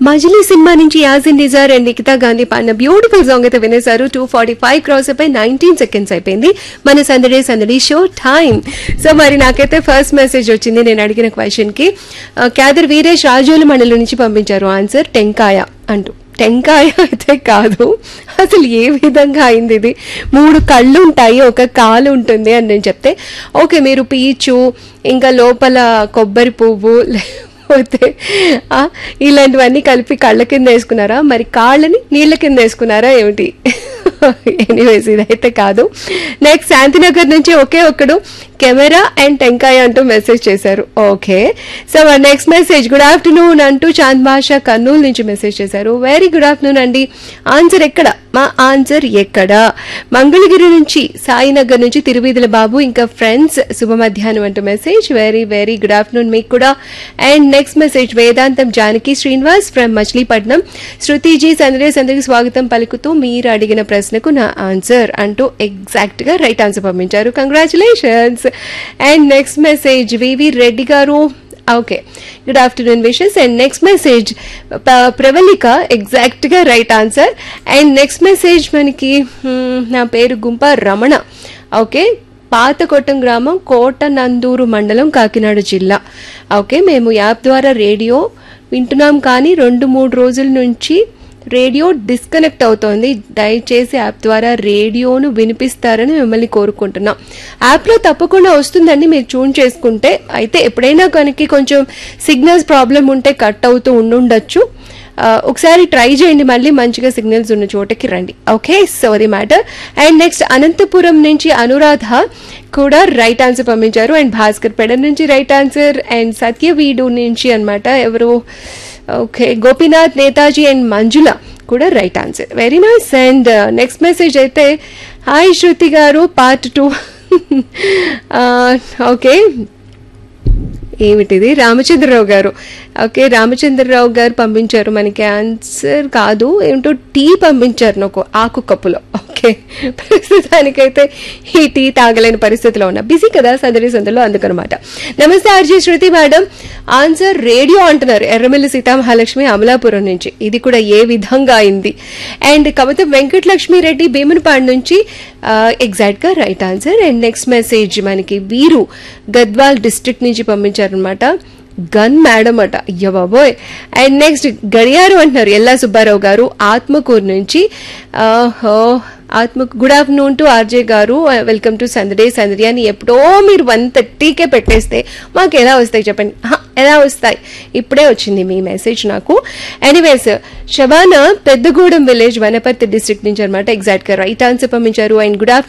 మజిలీ cinema నుంచి Yazin Nizar and Nikhita Gandhi పాడిన beautiful song అయితే వినేశారు టూ ఫార్టీ ఫైవ్ క్రాస్ అయిపోయి నైన్టీన్ సెకండ్స్ అయిపోయింది మన సందడి సందడి షో టైం సో మరి నాకైతే ఫస్ట్ మెసేజ్ వచ్చింది నేను అడిగిన క్వశ్చన్ కి ఆ, క్యాదర్ వీరేష్ రాజోలు మండలి నుంచి పంపించారు ఆన్సర్ టెంకాయ అంటూ టెంకాయ అయితే కాదు అసలు ఏ విధంగా అయింది ఇది మూడు కళ్ళు ఉంటాయి ఒక కాలు ఉంటుంది అని నేను చెప్తే ఓకే మీరు పీచు ఇంకా లోపల కొబ్బరి పువ్వు లేకపోతే ఆ, ఇలాంటివన్నీ కలిపి కళ్ళ కింద వేసుకున్నారా మరి కాళ్ళని నీళ్ళ కింద వేసుకున్నారా ఏమిటి ఎనీవేస్ ఇదైతే కాదు నెక్స్ట్ శాంతినగర్ నుంచి ఒకే ఒక్కడు కెమెరా అండ్ టెంకాయ అంటూ మెసేజ్ చేశారు okay so next message good afternoon అంటూ చాంద్ భాష కర్నూలు నుంచి మెసేజ్ చేశారు వెరీ గుడ్ ఆఫ్టర్నూన్ అండి ఆన్సర్ ఎక్కడ మా ఆన్సర్ ఎక్కడ మంగళగిరి నుంచి సాయినగర్ నుంచి తిరువీధుల బాబు ఇంకా ఫ్రెండ్స్ శుభ మధ్యాహ్నం అంటూ message very very good afternoon మీకు కూడా and next message Vedantam Janaki Srinivas from Machilipatnam Shruti ji సందరే సందరికి స్వాగతం పలుకుతూ మీరు అడిగిన ప్రశ్నకు నా ఆన్సర్ అంటూ ఎగ్జాక్ట్ గా రైట్ ఆన్సర్ పంపించారు congratulations and next message V V Reddy garu okay good afternoon wishes and next message Pravallika exact గా right answer and next message మనకి hmm, నా పేరు గుంప రమణ ఓకే పాతకొట్టం గ్రామం కోటనందూరు మండలం కాకినాడ జిల్లా ఓకే మేము యాప్ ద్వారా రేడియో వింటున్నాం కానీ రెండు మూడు రోజుల నుంచి రేడియో డిస్కనెక్ట్ అవుతోంది దయచేసి యాప్ ద్వారా రేడియోను వినిపిస్తారని మిమ్మల్ని కోరుకుంటున్నాం యాప్లో తప్పకుండా వస్తుందండి మీరు ట్యూన్ చేసుకుంటే అయితే ఎప్పుడైనా కనుక కొంచెం సిగ్నల్స్ ప్రాబ్లం ఉంటే కట్ అవుతూ ఉండుండొచ్చు ఆ, ఒకసారి ట్రై చేయండి మళ్ళీ మంచిగా సిగ్నల్స్ ఉన్న చోటకి రండి okay sorry matter and next Anantapuram నుంచి అనురాధ కూడా రైట్ ఆన్సర్ పంపించారు అండ్ భాస్కర్ పెడ నుంచి రైట్ ఆన్సర్ అండ్ సత్యవీడు నుంచి అన్నమాట ఎవరు ఓకే గోపీనాథ్ నేతాజీ అండ్ మంజుల కూడా right answer very nice and next message అయితే hi Shruti garu part two okay ఏమిటిది రామచంద్రరావు గారు ఓకే రామచంద్రరావు గారు పంపించారు మనకి ఆన్సర్ కాదు ఏమిటో టీ పంపించారు నాకు ఆకు కప్పులో ఓకే ప్రస్తుతానికైతే ఈ టీ తాగలేని పరిస్థితిలో ఉన్నా బిజీ కదా సందడి సందడిలో అందుకనమాట నమస్తే R J Shruti madam answer radio అంటున్నారు ఎర్రమిల్లి సీతామహాలక్ష్మి అమలాపురం నుంచి ఇది కూడా ఏ విధంగా అయింది అండ్ కవిత వెంకటలక్ష్మి రెడ్డి భీమునిపాడు నుంచి ఎగ్జాక్ట్ గా right answer and next message మనకి వీరు గద్వాల్ డిస్ట్రిక్ట్ నుంచి పంపించారనమాట గన్ మేడం అట అయ్య బాబోయ్ అండ్ నెక్స్ట్ గడియారు అంటున్నారు ఎల్లా సుబ్బారావు గారు ఆత్మకూరు నుంచి ఆహో ఆత్మ good afternoon to R J garu welcome to సందడే సందడి అని ఎప్పుడో మీరు వన్ థర్టీకే పెట్టేస్తే మాకు ఎలా వస్తాయి చెప్పండి ఆహా, ఎలా వస్తాయి ఇప్పుడే వచ్చింది మీ మెసేజ్ నాకు anyways Shabana Peddagudem village Wanaparthy district నుంచి అనమాట ఎగ్జాక్ట్ గా రైట్ ఆన్సర్ పంపించారు అండ్ గుడ్ ఆఫ్టర్నూన్